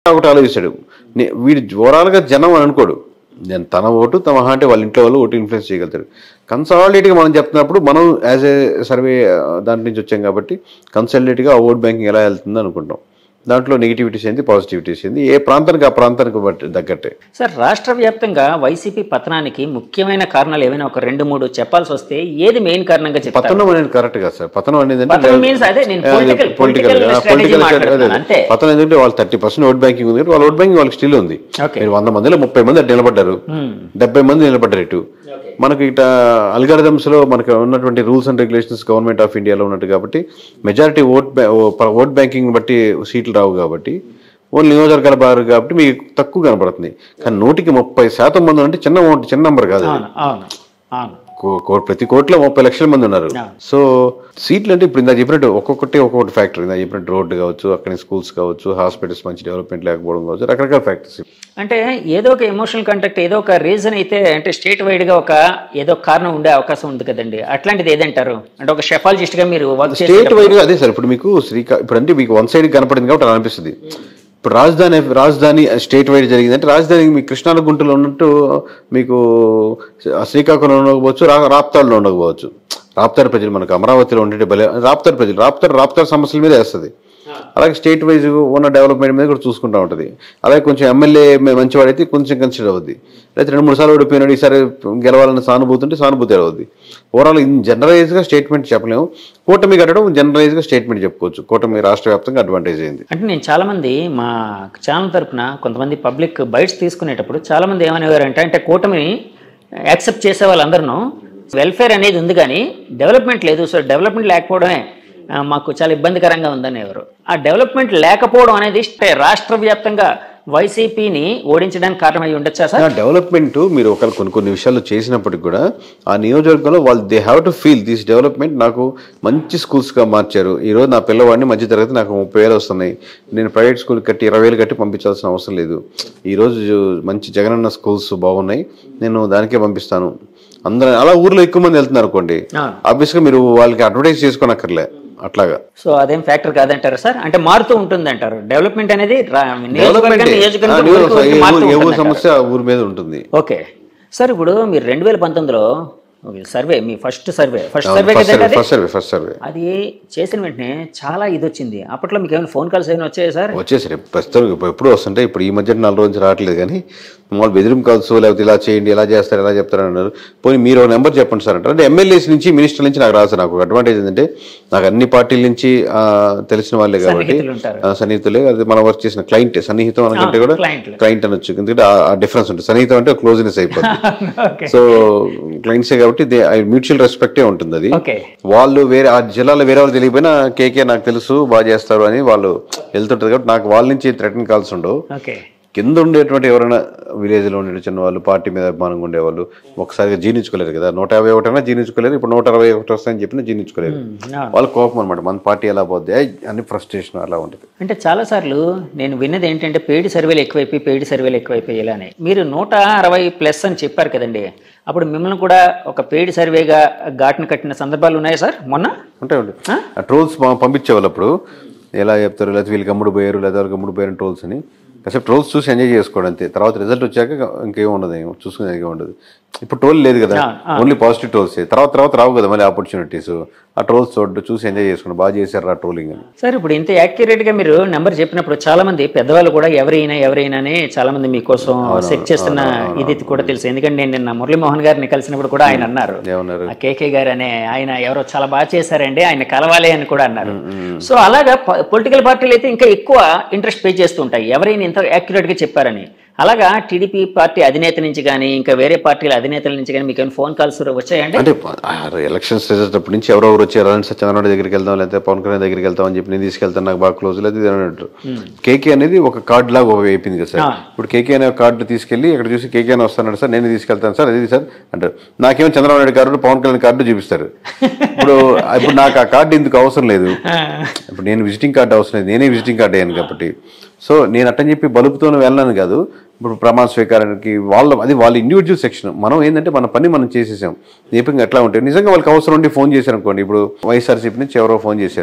ఒకటి ఆలోచిస్తాడు నే- వీడు ఓవరాల్గా జనం అని అనుకోడు నేను తన ఓటు తమ అంటే వాళ్ళ ఇంట్లో వాళ్ళు ఓటు ఇన్ఫ్లుయెన్స్ చేయగలుగుతారు కన్సాలిడేట్గా మనం చెప్తున్నప్పుడు మనం యాజ్ ఏ సర్వే దాంట్ నుంచి వచ్చాం కాబట్టి కన్సల్టేట్గా ఆ ఓట్ బ్యాంకింగ్ ఎలా వెళ్తుంది అనుకుంటాం దాంట్లో నెగిటివిటీస్ ఏంది పాజిటివిటీస్ ఏంది ఏ ప్రాంతానికి ఆ ప్రాంతానికి బట్టి తగ్గట్టే సార్ రాష్ట్ర వ్యాప్తంగా వైసీపీ పతనానికి ముఖ్యమైన కారణాలు ఏమైనా ఒక రెండు మూడు చెప్పాల్సి వస్తే ఏది మెయిన్ కారణంగా చెప్తారు పతనం అనేది కరెక్ట్ కాదు సార్ పతనం అనేది పతనం means అదే నేను political- political strategy మాట్లాడుతున్నాను, అంతే. పతనం ఎందుకంటే వాళ్ళు థర్టీ పర్సెంట్ ఓట్ బ్యాంకింగ్ ఉంది కాబట్టి వాళ్ళ ఓట్ బ్యాంకింగ్ వాళ్ళకి స్టిల్ ఉంది Okay. మీరు వంద మందిలో ముప్పై మంది అటు నిలబడ్డారు డెబ్బై మంది నిలబడ్డారు ఇటు మనకి ఇట అల్గారిథమ్స్ లో మనకు ఉన్నటువంటి rules and regulations government of ఇండియాలో ఉన్నట్టు కాబట్టి మెజారిటీ ఓట్ బ్యా- ఓ- ఓట్ బ్యాంకింగ్ బట్టి సీట్లు రావు కాబట్టి ఓన్లీ నియోజకవర్గాల బారు కాబట్టి మీకు తక్కువ కనపడుతుంది కానీ నూటికి ముప్పై శాతం మంది అంటే చిన్న ఓట్ చిన్న నెంబర్ కాదు అది. అవును అవును అవును కో- కో- ప్రతి కోట్లో ముప్పై లక్షల మంది ఉన్నారు Yeah. సో సీట్లు అంటే ఇప్పుడు ఇందా చెప్పినట్టు ఒక్కొక్కటి ఒక్కొక్కటి ఫ్యాక్టర్ ఇందా చెప్పినట్టు రోడ్డు కావచ్చు అక్కడ స్కూల్స్ కావచ్చు హాస్పిటల్స్ మంచి డెవలప్మెంట్ లేకపోవడం కావచ్చు రకరకాల ఫ్యాక్టర్స్ అంటే ఏదో ఒక ఎమోషనల్ కాంటాక్ట్ ఏదో ఒక రీజన్ అయితే అంటే స్టేట్ వైడ్ గా ఒక ఏదో కారణం ఉండే అవకాశం ఉంది కదండి అట్లాంటిది ఏదంటారు అంటే ఒక షెఫాలజిస్ట్ గా మీరు వర్క్ స్టేట్ వైడ్ అదే సార్ ఇప్పుడు మీకు శ్రీకా ఇప్పుడు అంటే మీకు వన్ సైడ్ కనపడింది కాబట్టి అలా అనిపిస్తుంది ఇప్పుడు రాజధాని రాజధాని స్టేట్ వైడ్ జరిగిందంటే రాజధాని మీ కృష్ణాల గుంటలో ఉన్నట్టు మీకు శ్రీకాకుళంలో ఉండకపోవచ్చు రా రాప్తాడులో ఉండకపోవచ్చు రాప్తాడు ప్రజలు మనకు అమరావతిలో ఉండే భలే రాప్తాడు ప్రజలు రాప్తాడు రాప్తాడు సమస్యల మీద వేస్తుంది అలాగే స్టేట్ వైజ్ ఉన్న డెవలప్మెంట్ మీద కూడా చూసుకుంటా ఉంటుంది అలాగే కొంచెం ఎమ్మెల్యే మంచివాడైతే కొంచెం కన్సిడర్ అవుద్ది లేకపోతే రెండు మూడు సార్లు ఓడిపోయినాడు ఈసారి గెలవాలన్న సానుభూతి ఉంటే సానుభూతి అవుద్ది ఓవరాల్ ఇన్ జనరలైజ్గా స్టేట్మెంట్ చెప్పలేము కూటమి కట్టడం జనరలైజ్గా స్టేట్మెంట్ చెప్పుకోవచ్చు కూటమి రాష్ట్ర వ్యాప్తంగా అడ్వాంటేజ్ అయింది అంటే నేను చాలా మంది మా ఛానల్ తరపున కొంతమంది పబ్లిక్ బైట్స్ తీసుకునేటప్పుడు చాలా మంది ఏమనేవారంటే అంటే కూటమిని యాక్సెప్ట్ చేసే వాళ్ళందరూ వెల్ఫేర్ అనేది ఉంది కానీ డెవలప్మెంట్ లేదు సో డెవలప్మెంట్ లేకపోవడమే ఆ, మాకు చాలా ఇబ్బందికరంగా ఉందనేవారు ఆ డెవలప్మెంట్ లేకపోవడం అనేది రాష్ట్ర వ్యాప్తంగా వైసీపీని ఓడించడానికి కారణమై ఉండొచ్చా సార్ ఆ డెవలప్మెంట్ మీరు ఒక కొన్ని కొన్ని విషయాలు చేసినప్పటికి కూడా ఆ నియోజకవర్గంలో వాళ్ళు they have to feel this development నాకు మంచి స్కూల్స్గా మార్చారు ఈ రోజు నా పిల్లవాడిని మధ్య తరగతి నాకు ముప్పై వేలు వస్తున్నాయి నేను ప్రైవేట్ స్కూల్ కట్టి ఇరవై వేలు కట్టి పంపించాల్సిన అవసరం లేదు ఈ రోజు మంచి జగనన్న స్కూల్స్ బాగున్నాయి నేను దానికే పంపిస్తాను అందరూ అలా ఊర్లో ఎక్కువ మంది వెళ్తున్నారు అనుకోండి అవును. ఆబ్వియస్గా మీరు వాళ్ళకి అడ్వర్టైజ్ చేసుకోనక్కర్లే అట్లాగా సో అదేం ఫ్యాక్టర్ కాదంటారా సార్ అంటే మారుతూ ఉంటుంది అంటారు డెవలప్మెంట్ అనేది రా- నియోజకవర్గం డెవలప్మెంట్ నియోజకవర్గం ఊరికి ఊరికి మారుతూ ఏ ఊరు ఉంటుంది అంటారు. సమస్య ఆ ఊరి మీద ఉంటుంది ఓకే సార్ ఇప్పుడు మీరు రెండు వేల పంతొమ్మిదిలో సర్వే మీ first survey first survey first కదండి సర్వే అది ఫస్ట్ సర్వే ఫస్ట్ సర్వే అది చేసిన వెంటనే చాలా ఇది వచ్చింది అప్పట్లో మీకు ఏమైనా ఫోన్ కాల్స్ ఏమైనా వచ్చాయా సార్ వచ్చేసరి ప్రస్తుతం ఇప్పుడు ఎప్పుడు వస్తుంటే ఇప్పుడు ఈ మధ్య నాలుగు రోజులు రావట్లేదు కానీ మామూలు బెదిరింపు కాల్స్ లేకపోతే ఇలా చేయండి ఇలా చేస్తారు ఇలా చెప్తారు అన్నారు పోనీ మీరు ఒక నెంబర్ చెప్పండి సార్ అంటారు అంటే ఎమ్మెల్యేస్ నుంచి మినిస్టర్ నుంచి నాకు రాదు సార్ నాకు అడ్వాంటేజ్ ఏంటంటే నాకు అన్ని పార్టీల నుంచి ఆ, తెలిసిన వాళ్ళే కాబట్టి సన్నిహితులు ఉంటారు. ఆ, సన్నిహితులే అది మనం వర్క్ చేసిన క్లయింట్ సన్నిహితం అనకంటే కూడా client. క్లయింట్ అనొచ్చు ఎందుకంటే ఆ డిఫరెన్స్ ఉంటుంది సన్నిహితం అంటే క్లోజ్నెస్ అయిపోతుంది ఓకే సో క్లయింట్సే కాబట్టి మ్యూచువల్ రెస్పెక్టే ఉంటుంది అది ఓకే వాళ్ళు వేరే ఆ జిల్లాలో వేరే వాళ్ళు తెలియకపోయినా కేకే నాకు తెలుసు బాగా చేస్తారు అని వాళ్ళు వెళ్తుంటారు కాబట్టి నాకు వాళ్ళ నుంచి థ్రెటన్ కాల్స్ ఉండవు ఓకే కింద ఉండేటువంటి ఎవరైనా విలేజ్లో ఉండే చిన్న వాళ్ళు పార్టీ మీద అభిమానంగా ఉండేవాళ్ళు ఒకసారిగా జీర్ణించుకోలేరు కదా నూట యాభై ఒకటైనా జీర్ణించుకోలేరు ఇప్పుడు నూట అరవై ఒకటి వస్తాయని చెప్పినా జీర్ణించుకోలేరు వాళ్ళ కోపం అనమాట మన పార్టీ ఎలా పోద్ది ఏయ్ అని ఫ్రస్ట్రేషన్ అలా ఉంటుంది అంటే చాలాసార్లు నేను విన్నది ఏంటంటే పెయిడ్ సర్వేలు ఎక్కువైపోయి పెయిడ్ సర్వేలు ఎక్కువైపోయి ఇలా అని మీరు నూట అరవై ప్లస్ అని చెప్పారు కదండి అప్పుడు మిమ్మల్ని కూడా ఒక పెయిడ్ సర్వేగా ఘాటును కట్టిన సందర్భాలు ఉన్నాయా సార్ మొన్న ఉంటాయి ఉంటాయి ఆ ట్రోల్స్ పంపించేవాళ్ళు అప్పుడు ఎలా చెప్తారు లేకపోతే వీళ్ళకి అమ్ముడు పోయారు లేదా వాళ్ళకి అమ్ముడు పోయారు ట్రోల్స్ అని కాసేపు ట్రోల్స్ చూసి ఎంజాయ్ చేసుకోవడం అంతే తర్వాత రిజల్ట్ వచ్చాక ఇంకేం ఉండదు ఏం చూసుకునే ఏం ఉండదు ఇప్పుడు ట్రోల్ లేదు కదా ఓన్లీ పాజిటివ్ ట్రోల్స్ తర్వాత తర్వాత రావు కదా మళ్ళీ ఆపర్చునిటీస్ ఆ ట్రోల్స్ చూడడం చూసి ఎంజాయ్ చేసుకోండి బాగా చేశారు ఆ ట్రోలింగ్ అని సార్ ఇప్పుడు ఇంత యాక్యురేట్ గా మీరు నెంబర్ చెప్పినప్పుడు చాలా మంది పెద్దవాళ్ళు కూడా ఎవరైనా ఎవరైనానే చాలా మంది మీకోసం సెట్ చేస్తున్న ఇది కూడా తెలుసు ఎందుకంటే నేను నిన్న మురళీమోహన్ గారిని కలిసినప్పుడు కూడా ఆయన అన్నారు ఏమన్నారు ఆ కేకే గారు అనే ఆయన ఎవరో చాలా బాగా చేశారండి ఆయన కలవాలి అని కూడా అన్నారు సో అలాగా పొలిటికల్ పార్టీలు అయితే ఇంకా ఎక్కువ ఇంట్రెస్ట్ పే చేస్తుంటాయి ఎవరైనా ఇంత యాక్యురేట్ గా చెప్పారని అలాగా టీడీపీ పార్టీ అధినేత నుంచి కానీ ఇంకా వేరే పార్టీల అధినేతల నుంచి కానీ మీకు ఏమైనా ఫోన్ కాల్స్ వచ్చాయండి అంటే ఎలక్షన్స్ రిజల్ట్ అప్పటి నుంచి ఎవరెవరు వచ్చారు అలాంటి సత్యనారాయణ దగ్గరికి వెళ్దాం లేకపోతే పవన్ కళ్యాణ్ దగ్గరికి వెళ్తాం అని చెప్పి నేను తీసుకెళ్తాను నాకు బాగా క్లోజ్ లేదు ఇది అని అంటారు కేకే అనేది ఒక కార్డ్ లాగా ఒక అయిపోయింది కదా సార్ ఇప్పుడు కేకే అనే కార్డు తీసుకెళ్లి ఇక్కడ చూసి కేకే అని వస్తాను సార్ నేను తీసుకెళ్తాను సార్ అది సార్ అంటారు నాకేమో చంద్రబాబు నాయుడు కార్డు పవన్ కళ్యాణ్ కార్డు చూపిస్తారు ఇప్పుడు ఇప్పుడు నాకు ఆ కార్డు ఎందుకు అవసరం లేదు ఇప్పుడు నేను విజిటింగ్ కార్డు అవసరం లేదు నేనే విజిటింగ్ కార్డు అయ్యాను కాబట్టి సో నేను అట్టని చెప్పి బలుపుతో వెళ్ళాను కాదు ఇప్పుడు ప్రమాణ స్వీకారానికి వాళ్ళ అది వాళ్ళ ఇండివిజువల్ సెక్షన్ మనం ఏంటంటే మన పని మనం చేసేసాం దీపంగా ఎట్లా ఉంటాయి నిజంగా వాళ్ళకి అవసరం ఉండి ఫోన్ చేశారు అనుకోండి ఇప్పుడు వైఎస్ఆర్సీపీ నుంచి ఎవరో ఫోన్ చేశారు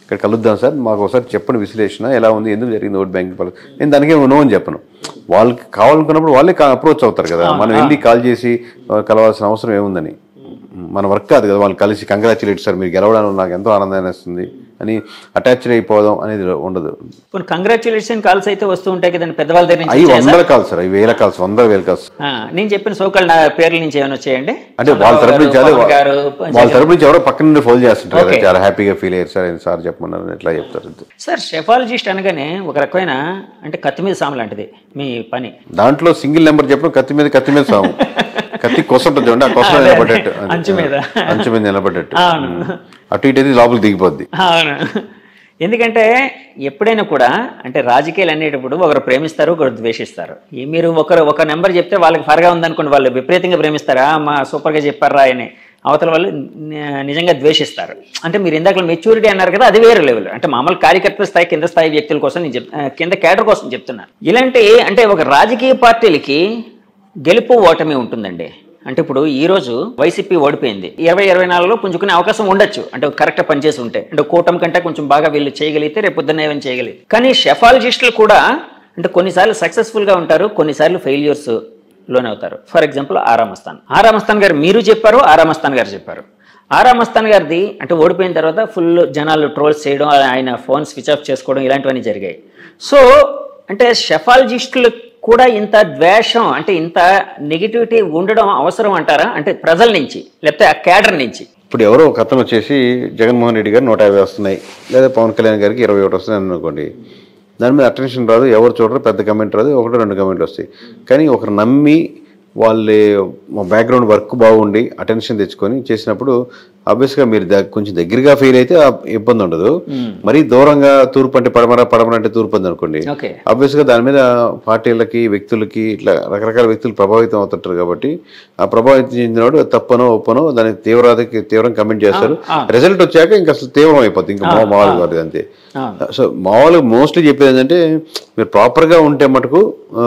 ఇక్కడ కలుద్దాం సార్ మాకు ఒకసారి చెప్పండి విశ్లేషణ ఎలా ఉంది ఎందుకు జరిగింది ఓట్ బ్యాంకింగ్ పాలసీ నేను దానికి నో అని చెప్పను వాళ్ళకి కావాలనుకున్నప్పుడు వాళ్ళే అప్రోచ్ అవుతారు కదా మనం వెళ్ళి కాల్ చేసి ఆ, కలవాల్సిన అవసరం ఏముందని మన వర్క్ కాదు కదా వాళ్ళు కలిసి కంగ్రాచులేట్ సార్ మీరు గెలవడానికి నాకు ఎంతో ఆనందాన్ని ఇస్తుంది అని అటాచ్డ్ అయిపోదాం అనేది ఉండదు కొన్ని కంగ్రాచులేషన్ కాల్స్ అయితే వస్తూ ఉంటాయి కదండి పెద్దవాళ్ళ దగ్గర నుంచి అవి వచ్చాయా సార్? వందల కాల్స్ సార్ అవి వేల కాల్స్ వందల వేల కాల్స్ ఆ, నేను చెప్పిన సోకాల్ నా పేర్ల నుంచి ఏమైనా వచ్చాయండి అంటే వాళ్ళ తరపు నుంచి అదే పవన్ గారు, వాళ్ళ తరపు నుంచి ఎవరో పక్కన నుండి ఫోన్ చేస్తుంటారు కదా Okay. చాలా హ్యాపీగా ఫీల్ అయ్యారు సార్ ఆయన సార్ చెప్పమన్నారు ఎట్లా చెప్తారు సార్ షెఫాలజిస్ట్ అనగానే ఒక రకమైన అంటే కత్తి మీద సాము లాంటిది మీ పని దాంట్లో సింగిల్ నెంబర్ చెప్పడం కత్తి మీద కత్తి మీద సాము కత్తి కొస ఉంటుంది చూడండి ఆ కొస అదే, నిలబడ్డట్టు అదే. అంచు మీద. అంచు మీద నిలబడ్డట్టు అవును. అటు ఇటు అయితే లోపలికి దిగిపోద్ది అవును ఎందుకంటే ఎప్పుడైనా కూడా అంటే రాజకీయాలు అనేటప్పుడు ఒకరు ప్రేమిస్తారు ఒకరు ద్వేషిస్తారు ఈ మీరు ఒకరు ఒక నెంబర్ చెప్తే వాళ్ళకి ఫరగా ఉందనుకోండి వాళ్ళు విపరీతంగా ప్రేమిస్తారా మా సూపర్గా చెప్పారా అని అవతల వాళ్ళు ని- నిజంగా ద్వేషిస్తారు అంటే మీరు ఇందాక మెచ్యూరిటీ అన్నారు కదా అది వేరే లెవెల్ అంటే మామూలు కార్యకర్త స్థాయి కింద స్థాయి వ్యక్తుల కోసం నేను చెప్ ఆ, కింద కేడర్ కోసం చెప్తున్నాను ఇలాంటి అంటే ఒక రాజకీయ పార్టీలకి గెలుపు ఓటమి ఉంటుందండి అంటే ఇప్పుడు ఈ రోజు వైసీపీ ఓడిపోయింది ఇరవై ఇరవై నాలుగులో పుంజుకునే అవకాశం ఉండొచ్చు అంటే కరెక్ట్ పనిచేసి ఉంటే అంటే కూటమి కంటే కొంచెం బాగా వీళ్ళు చేయగలిగితే రేపు పొద్దున్న ఏమైనా చేయగలిగి కానీ షెఫాలజిస్టులు కూడా అంటే కొన్నిసార్లు సక్సెస్ఫుల్ గా ఉంటారు కొన్నిసార్లు ఫెయిల్యూర్స్ లోనే అవుతారు ఫర్ ఎగ్జాంపుల్ ఆరామస్థాన్ ఆరామస్థాన్ గారు మీరు చెప్పారు ఆరామస్థాన్ గారు చెప్పారు ఆరామస్థాన్ గారిది అంటే ఓడిపోయిన తర్వాత ఫుల్ జనాలు ట్రోల్స్ చేయడం ఆయన ఫోన్ స్విచ్ ఆఫ్ చేసుకోవడం ఇలాంటివన్నీ జరిగాయి సో అంటే షెఫాలజిస్టులు కూడా ఇంత ద్వేషం అంటే ఇంత నెగిటివిటీ ఉండడం అవసరం అంటారా అంటే ప్రజల నుంచి లేకపోతే ఆ కేడర్ నుంచి ఇప్పుడు ఎవరో ఒక అతను వచ్చేసి జగన్మోహన్ రెడ్డి గారు నూట యాభై వస్తున్నాయి లేదా పవన్ కళ్యాణ్ గారికి ఇరవై ఒకటి వస్తున్నాయి అనుకోండి దాని మీద అటెన్షన్ రాదు ఎవరు చూడరు పెద్ద కమెంట్ రాదు ఒకటి రెండు కమెంట్లు వస్తాయి కానీ ఒకరు నమ్మి వాళ్ళ బ్యాక్గ్రౌండ్ వర్క్ బాగుండి అటెన్షన్ తెచ్చుకొని చేసినప్పుడు ఆబ్వియస్గా మీరు ద- కొంచెం దగ్గరగా ఫీల్ అయితే ఆ ఇబ్బంది ఉండదు మరీ దూరంగా తూర్పు అంటే పడమర పడమర అంటే తూర్పు అంది అనుకోండి ఓకే ఆబ్వియస్ గా దాని మీద పార్టీలకి వ్యక్తులకి ఇట్లా రకరకాల వ్యక్తులు ప్రభావితం అవుతుంటారు కాబట్టి ఆ ప్రభావితం చెందినవాడు తప్పనో ఒప్పనో దాని తీవ్రతకి తీవ్రం కమెంట్ చేస్తారు రిజల్ట్ వచ్చాక ఇంకా అసలు తీవ్రం అయిపోతుంది ఇంకా మా- మామూలుగా కాదు అంతే సో మామూలుగా మోస్ట్లీ చెప్పేది ఏంటంటే మీరు ప్రాపర్గా ఉంటే మటుకు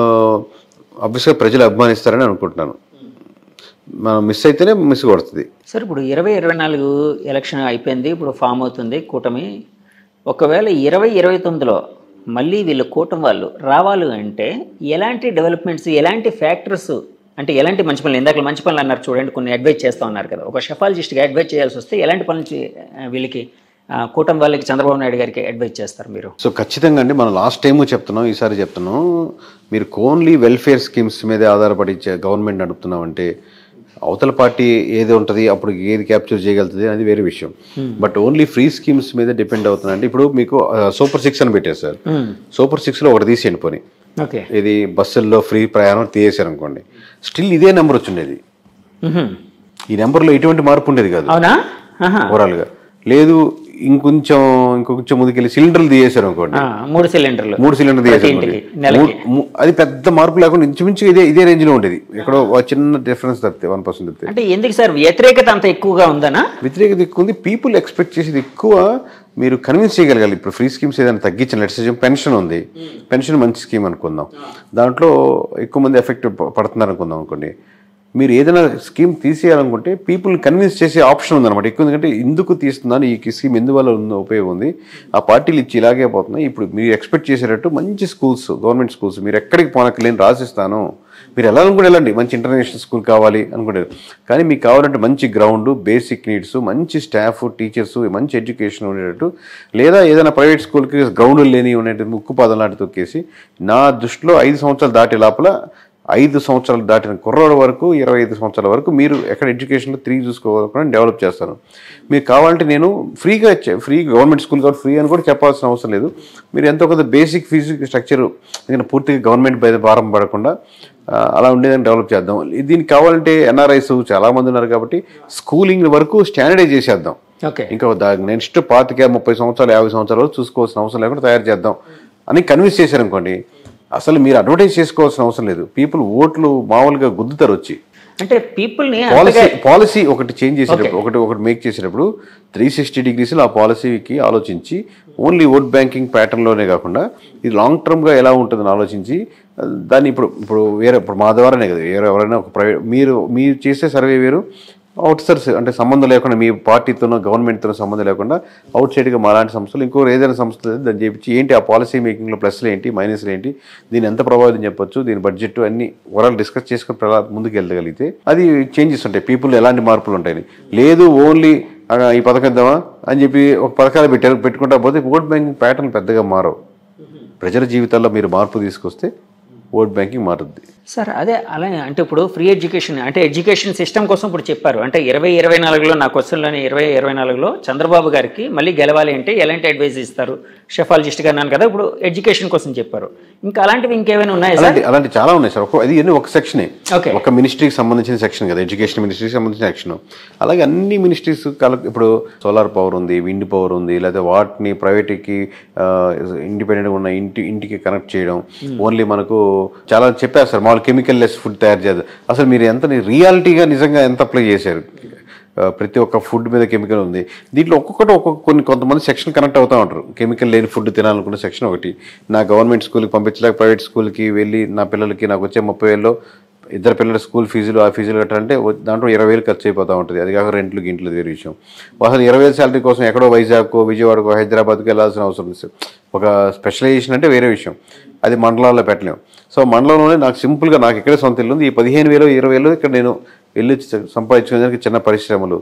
ఆబ్వియస్గా ప్రజలు అభిమానిస్తారని అనుకుంటున్నాను మనం మిస్ అయితేనే మిస్ కొడుతుంది సార్ ఇప్పుడు ఇరవై ఇరవై నాలుగు ఎలక్షన్ అయిపోయింది ఇప్పుడు ఫామ్ అవుతుంది కూటమి ఒకవేళ ఇరవై ఇరవై తొమ్మిదిలో మళ్ళీ వీళ్ళు కూటమి వాళ్ళు రావాలి అంటే ఎలాంటి డెవలప్మెంట్స్ ఎలాంటి ఫ్యాక్టర్స్ అంటే ఎలాంటి మంచి పనులు ఇందాక మంచి పనులు అన్నారు చూడండి కొన్ని అడ్వైజ్ చేస్తూ ఉన్నారు కదా ఒక షెఫాలజిస్ట్గా అడ్వైజ్ చేయాల్సి వస్తే ఎలాంటి పనులు చే- ఆ, వీళ్ళకి ఆ, కూటమి వాళ్ళకి చంద్రబాబు నాయుడు గారికి అడ్వైజ్ చేస్తారు మీరు సో ఖచ్చితంగా అండి మనం లాస్ట్ టైం చెప్తున్నాం ఈసారి చెప్తున్నాం మీరు ఓన్లీ వెల్ఫేర్ స్కీమ్స్ మీదే ఆధారపడి ఇచ్చే గవర్నమెంట్ నడుపుతున్నాం అంటే అవతల పార్టీ ఏది ఉంటుంది అప్పుడు ఏది క్యాప్చర్ చేయగలుగుతుంది అనేది వేరే విషయం బట్ ఓన్లీ ఫ్రీ స్కీమ్స్ మీద డిపెండ్ అవుతుంది అంటే ఇప్పుడు మీకు సూపర్ సిక్స్ అని పెట్టారు సార్ సూపర్ సిక్స్లో ఒకటి తీసేయండి పోనీ ఓకే ఇది బస్సుల్లో ఫ్రీ ప్రయాణం తీసేశారు అనుకోండి స్టిల్ ఇదే నెంబర్ వచ్చిండేది ఈ నెంబర్లో ఎటువంటి మార్పు ఉండేది కాదు అవునా ఆహా. ఓవరాల్గా లేదు ఇంకొంచెం ఇంకొంచెం ముందుకెళ్ళి సిలిండర్లు తీసేశారు అనుకోండి ఆ, మూడు సిలిండర్లు మూడు సిలిండర్ ప్రతి తీసేసారు ఇంటికి, మరి. నెలకి. మూడు- ము- అది పెద్ద మార్పు లేకుండా ఇంచుమించు ఇదే ఇదే రేంజ్ లో ఉండేది ఎక్కడో ఒక చిన్న డిఫరెన్స్ తప్పితే వన్ పర్సెంట్ తప్పితే అంటే ఎందుకు సార్ వ్యతిరేకత అంత ఎక్కువగా ఉందనా వ్యతిరేకత ఎక్కువ ఉంది పీపుల్ ఎక్స్పెక్ట్ చేసేది ఎక్కువ మీరు కన్విన్స్ చేయగలగాలి ఇప్పుడు ఫ్రీ స్కీమ్స్ ఏదైనా తగ్గించిన లెట్స్ పెన్షన్ ఉంది పెన్షన్ మంచి స్కీమ్ అనుకుందాం దాంట్లో ఎక్కువ మంది ఎఫెక్ట్ పడుతున్నారు అనుకుందాం అనుకోండి మీరు ఏదైనా స్కీమ్ తీసేయాలనుకుంటే పీపుల్ కన్విన్స్ చేసే ఆప్షన్ ఉందన్నమాట ఎక్కువ ఎందుకంటే ఎందుకు తీస్తున్నాను ఈ స్కీమ్ ఎందువల్ల ఉందో ఉపయోగం ఉంది ఆ పార్టీలు ఇచ్చి ఇలాగే పోతున్నాయి ఇప్పుడు మీరు ఎక్స్పెక్ట్ చేసేటట్టు మంచి స్కూల్స్ గవర్నమెంట్ స్కూల్స్ మీరు ఎక్కడికి పోనక్కర్లేని రాసిస్తాను మీరు ఎలా అనుకుంటే వెళ్ళండి మంచి ఇంటర్నేషనల్ స్కూల్ కావాలి అనుకుంటారు కానీ మీకు కావాలంటే మంచి గ్రౌండ్ బేసిక్ నీడ్స్ మంచి స్టాఫ్ టీచర్స్ మంచి ఎడ్యుకేషన్ ఉండేటట్టు లేదా ఏదైనా ప్రైవేట్ స్కూల్కి గ్రౌండ్ లేని ఉండేది ముక్కు పాదం లాంటి తొక్కేసి నా దృష్టిలో ఐదు సంవత్సరాలు దాటే లోపల ఐదు సంవత్సరాలు దాటిన కుర్రోడు వరకు ఇరవై ఐదు సంవత్సరాల వరకు మీరు ఎక్కడ ఎడ్యుకేషన్లో తిరిగి చూసుకోవాలని డెవలప్ చేస్తాను మీకు కావాలంటే నేను ఫ్రీగా ఇచ్చే ఫ్రీ గవర్నమెంట్ స్కూల్ కాబట్టి ఫ్రీ అని కూడా చెప్పాల్సిన అవసరం లేదు మీరు ఎంతో కొంత బేసిక్ ఫీజు స్ట్రక్చర్ ఎందుకంటే పూర్తిగా గవర్నమెంట్ పై భారం పడకుండా ఆ, అలా ఉండేదని డెవలప్ చేద్దాం దీనికి కావాలంటే ఎన్ఆర్ఐస్ చాలా మంది ఉన్నారు కాబట్టి స్కూలింగ్ వరకు స్టాండర్డైజ్ చేసేద్దాం ఓకే ఇంకా నెక్స్ట్ పాతిక ముప్పై సంవత్సరాలు యాభై సంవత్సరాలు చూసుకోవాల్సిన అవసరం లేకుండా తయారు చేద్దాం అని కన్విన్స్ చేశారనుకోండి అసలు మీరు అడ్వర్టైజ్ చేసుకోవాల్సిన అవసరం లేదు పీపుల్ ఓట్లు మామూలుగా గుద్దుతారు వచ్చి అంటే పీపుల్ని పాలసీ పాలసీ ఒకటి చేంజ్ చేసేటప్పుడు ఒకటి ఒకటి మేక్ చేసేటప్పుడు త్రీ సిక్స్టీ డిగ్రీస్లో ఆ పాలసీకి ఆలోచించి ఓన్లీ ఓట్ బ్యాంకింగ్ ప్యాటర్న్లోనే కాకుండా ఇది లాంగ్ టర్మ్గా ఎలా ఉంటుందని ఆలోచించి ఆ, దాన్ని ఇప్పుడు ఇప్పుడు వేరే ఇప్పుడు మా ద్వారానే కదా వేరే ఎవరైనా ఒక ప్రైవేట్ మీరు మీరు చేసే సర్వే వేరు అవుట్సర్స్ అంటే సంబంధం లేకుండా మీ పార్టీతోనో గవర్నమెంట్తోనో సంబంధం లేకుండా అవుట్ సైడ్గా మాలాంటి సంస్థలు ఇంకో ఏదైనా సంస్థ దాన్ని చేపించి ఏంటి ఆ పాలసీ మేకింగ్లో ప్లస్లు ఏంటి మైనస్లు ఏంటి దీని ఎంత ప్రభావితం చెప్పొచ్చు దీని బడ్జెట్ అన్ని ఓవరాల్ డిస్కస్ చేసుకుని ప్రలా ముందుకు వెళ్ళగలిగితే అది చేంజెస్ ఉంటాయి పీపుల్ ఎలాంటి మార్పులు ఉంటాయి లేదు ఓన్లీ ఈ పథకం ఇద్దామా అని చెప్పి ఒక పథకాలు పెట్టారు పెట్టుకుంటా పోతే ఓట్ బ్యాంకింగ్ ప్యాటర్న్ పెద్దగా మారవు ప్రజల జీవితాల్లో మీరు మార్పు తీసుకొస్తే ఓట్ బ్యాంకింగ్ మారుద్ది సార్ అదే అలాగే అంటే ఇప్పుడు ఫ్రీ ఎడ్యుకేషన్ అంటే ఎడ్యుకేషన్ సిస్టమ్ కోసం ఇప్పుడు చెప్పారు అంటే ఇరవై ఇరవై నాలుగులో నా క్వశ్చన్లోని ఇరవై ఇరవై నాలుగులో చంద్రబాబు గారికి మళ్ళీ గెలవాలి అంటే ఎలాంటి అడ్వైస్ ఇస్తారు షెఫాలజిస్ట్గా అన్నాను కదా ఇప్పుడు ఎడ్యుకేషన్ కోసం చెప్పారు ఇంకా అలాంటివి ఇంకేమైనా ఉన్నాయా సార్ అలాంటి అలాంటి చాలా ఉన్నాయి సార్ ఒక అది అన్ని ఒక సెక్షనే Okay. ఒక మినిస్ట్రీకి సంబంధించిన సెక్షన్ కదా ఎడ్యుకేషన్ మినిస్ట్రీకి సంబంధించిన సెక్షన్ అలాగే అన్ని మినిస్ట్రీస్ కల ఇప్పుడు సోలార్ పవర్ ఉంది విండ్ పవర్ ఉంది లేదా వాటిని ప్రైవేట్కి ఇండిపెండెంట్గా ఉన్న ఇంటి ఇంటికి కనెక్ట్ చేయడం ఓన్లీ మనకు చాలా చెప్పారు సార్ మామూలు కెమికల్ లెస్ ఫుడ్ తయారు చేద్దాం అసలు మీరు ఎంత రియాలిటీగా నిజంగా ఎంత అప్లై చేశారు ఆ, ప్రతి ఒక్క ఫుడ్ మీద కెమికల్ ఉంది దీంట్లో ఒక్కొక్కటి ఒక్కొక్క కొన్ని కొంతమంది సెక్షన్ కనెక్ట్ అవుతూ ఉంటారు కెమికల్ లేని ఫుడ్ తినాలనుకున్న సెక్షన్ ఒకటి నా గవర్నమెంట్ స్కూల్కి పంపించలేక ప్రైవేట్ స్కూల్కి వెళ్ళి నా పిల్లలకి నాకు వచ్చే ముప్పై వేల్లో ఇద్దరు పిల్లల స్కూల్ ఫీజులు ఆ ఫీజులు కట్టాలంటే వ- దాంట్లో ఇరవై వేలు ఖర్చు అయిపోతూ ఉంటుంది అది కాక రెంట్లు గింట్లు వేరే విషయం అసలు ఇరవై వేల శాలరీ కోసం ఎక్కడో వైజాగ్కో విజయవాడకో హైదరాబాద్కో వెళ్ళాల్సిన అవసరం లేదు సార్. ఒక స్పెషలైజేషన్ అంటే వేరే విషయం అది మండలాల్లో పెట్టలేము సో మండలంలోనే నాకు సింపుల్గా నాకు ఇక్కడే సొంత ఇల్లు ఉంది ఈ పదిహేను వేలు ఇరవై వేలు ఇక్కడ నేను వెళ్ళి సంపాదించుకునేదానికి చిన్న పరిశ్రమలు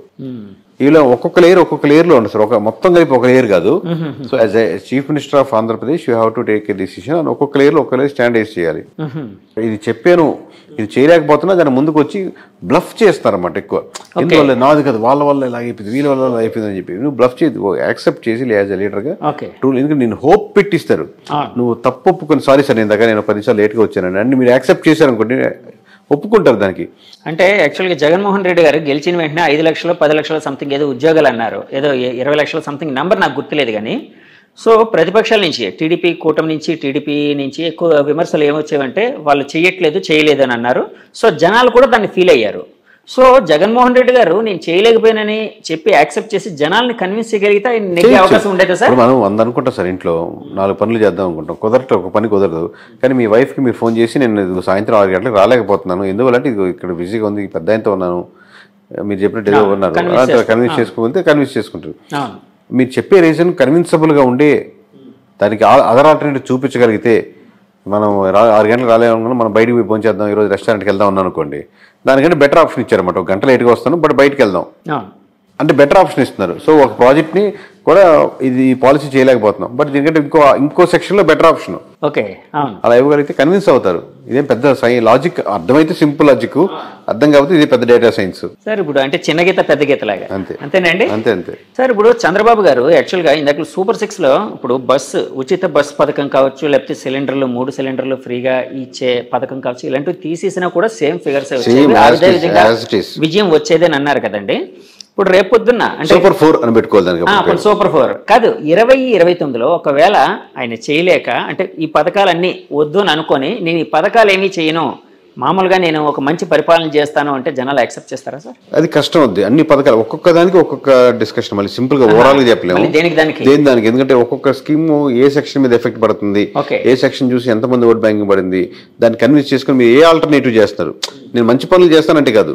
ఇలా ఒక్కొక్క లేయర్ ఒక్కొక్క లేయర్లో ఉంది సార్ ఒక మొత్తం కలిపి ఒక లేయర్ కాదు so as a chief minister of Andhra Pradesh you have to take a decision అని ఒక్కొక్క లేయర్లో ఒక్క లేయర్ స్టాండర్డైజ్ చేయాలి ఇది చెప్పాను ఇది చేయలేకపోతున్నా దాని ముందుకు వచ్చి బ్లఫ్ చేస్తారన్నమాట ఎక్కువ ఎందువల్ల నాది కదా వాళ్ళ వల్ల ఇలా అయిపోయింది వీళ్ళ వల్ల ఇలా అయిపోయింది అని చెప్పి నువ్వు బ్లఫ్ చేసి యాక్సెప్ట్ చేసి యాజ్ ఎ లీడర్గా ఓకే ట్రూ ఎందుకంటే నేను హోప్ పెట్టిస్తారు నువ్వు తప్పు ఒప్పుకొని సారీ సార్ నేను దగ్గర నేను పది నిమిషాలు లేట్గా వచ్చానండి అన్ని మీరు యాక్సెప్ట్ చేశారనుకోండి ఒప్పుకుంటారు దానికి అంటే యాక్చువల్గా జగన్మోహన్ రెడ్డి గారు గెలిచిన వెంటనే ఐదు లక్షలు పది లక్షలు సంథింగ్ ఏదో ఉద్యోగాలు అన్నారు ఏదో ఇ- ఇరవై లక్షల సంథింగ్ నంబర్ నాకు గుర్తులేదు కానీ సో ప్రతిపక్షాల నుంచి టీడీపీ కూటమి నుంచి టీడీపీ నుంచి ఎక్కువ విమర్శలు ఏమొచ్చేవంటే వాళ్ళు చేయట్లేదు చేయలేదు అని అన్నారు సో జనాలు కూడా దాన్ని ఫీల్ అయ్యారు సో జగన్మోహన్ రెడ్డి గారు నేను చేయలేకపోయానని చెప్పి యాక్సెప్ట్ చేసి జనాల్ని కన్విన్స్ చేయగలిగితే ఆయన నెగ్గే అవకాశం ఉండేదా సార్ ఇప్పుడు మనం వంద అనుకుంటాం సార్ ఇంట్లో నాలుగు పనులు చేద్దాం అనుకుంటాం కుదరట ఒక పని కుదరదు కానీ మీ వైఫ్కి మీరు ఫోన్ చేసి నేను ఇదిగో సాయంత్రం ఆరు గంటలకు రాలేకపోతున్నాను ఎందువల్లంటే ఇదిగో ఇక్కడ బిజీగా ఉంది పెద్ద ఆయనతో ఉన్నాను మీరు చెప్పినట్టు ఏదో ఉన్నారు convince కన్విన్స్ చేసుకోకపోతే కన్విన్స్ చేసుకుంటారు అవును మీరు చెప్పే రీజన్ కన్విన్సబుల్గా ఉండే దానికి అదర్ ఆల్టర్నేటివ్ చూపించగలిగితే మనం రా ఆరు గంటలకు రాలేమనుకున్నా మనం బయటికి పోయి భోజనం చేద్దాం ఈరోజు రెస్టారెంట్కి వెళ్దాం ఉన్నాను అనుకోండి దానికంటే బెటర్ ఆప్షన్ ఇచ్చారన్నమాట ఒక గంట లేట్గా వస్తాను బట్ బయటికి వెళ్దాం అవును అంటే బెటర్ ఆప్షన్ ఇస్తున్నారు సో ఒక ప్రాజెక్ట్ని కూడా ఇది పాలసీ చేయలేకపోతున్నాం బట్ దీనికంటే ఇంకో ఇంకో సెక్షన్లో బెటర్ ఆప్షన్ ఓకే అవును అలా ఇవ్వగలిగితే కన్విన్స్ అవుతారు ఇదేం పెద్ద సై లాజిక్ అర్థమైతే సింపుల్ లాజిక్ అర్థం కాకపోతే ఇది పెద్ద డేటా సైన్స్ సార్ ఇప్పుడు అంటే చిన్న గీత పెద్ద గీత లాగా అంతే. అంతేనండి అంతే అంతే సార్ ఇప్పుడు చంద్రబాబు గారు యాక్చువల్గా ఇందాక సూపర్ సిక్స్ లో ఇప్పుడు బస్సు ఉచిత బస్ పథకం కావచ్చు లేకపోతే సిలిండర్లు మూడు సిలిండర్లు ఫ్రీగా ఇచ్చే పథకం కావచ్చు ఇలాంటివి తీసేసినా కూడా same figures Same as it is, విధంగా as it is. విజయం వచ్చేదని అన్నారు కదండి ఇప్పుడు రేపొద్దున్న అంటే సూపర్ ఫోర్ అని పెట్టుకోవాలి దానికి ఆ, అప్పుడు సూపర్ ఫోర్ కాదు ఇరవై ఇరవై తొమ్మిదిలో ఒకవేళ ఆయన చేయలేక అంటే ఈ పథకాలన్నీ వద్దు అని అనుకొని నేను ఈ పథకాలు ఏమీ చేయను మామూలుగా నేను ఒక మంచి పరిపాలన చేస్తాను అంటే జనాలు యాక్సెప్ట్ చేస్తారా సార్ అది కష్టం అవుద్ది అన్ని పథకాలు ఒక్కొక్క దానికి ఒక్కొక్క డిస్కషన్ మళ్ళీ సింపుల్ గా ఓవరాల్ గా చెప్పలేము మళ్ళీ దేనికి దానికి దేని దానికి ఎందుకంటే ఒక్కొక్క స్కీమ్ ఏ సెక్షన్ మీద ఎఫెక్ట్ పడుతుంది ఓకే. ఏ సెక్షన్ చూసి ఎంతమంది ఓట్ బ్యాంకింగ్ పడింది దాన్ని కన్విన్స్ చేసుకుని మీరు ఏ ఆల్టర్నేటివ్ చేస్తారు నేను మంచి పనులు చేస్తానంటే కాదు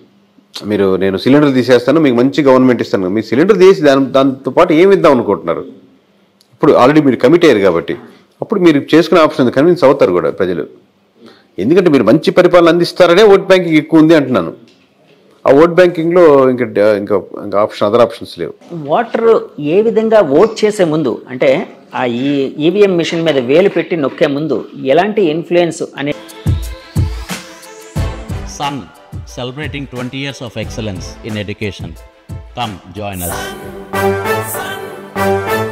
మీరు నేను సిలిండర్ తీసేస్తాను మీకు మంచి గవర్నమెంట్ ఇస్తాను మీ సిలిండర్ తీసి దాని దాంతో పాటు ఏమి ఇద్దాం అనుకుంటున్నారు ఇప్పుడు ఆల్రెడీ మీరు కమిట్ అయ్యారు కాబట్టి అప్పుడు మీరు చేసుకునే ఆప్షన్ కన్విన్స్ అవుతారు కూడా ప్రజలు ఎందుకంటే మీరు మంచి పరిపాలన అందిస్తారనే ఓట్ బ్యాంకింగ్ ఎక్కువ ఉంది అంటున్నాను ఆ ఓట్ బ్యాంకింగ్లో ఇంకా ఇంకా ఇంకా ఆప్షన్ అదర్ ఆప్షన్స్ లేవు ఓటర్ ఏ విధంగా ఓట్ చేసే ముందు అంటే ఆ ఈ ఈవీఎం మిషన్ మీద వేలు పెట్టి నొక్కే ముందు ఎలాంటి ఇన్ఫ్లుయెన్స్ అనే Sun, celebrating 20 years of excellence in education. Come join us.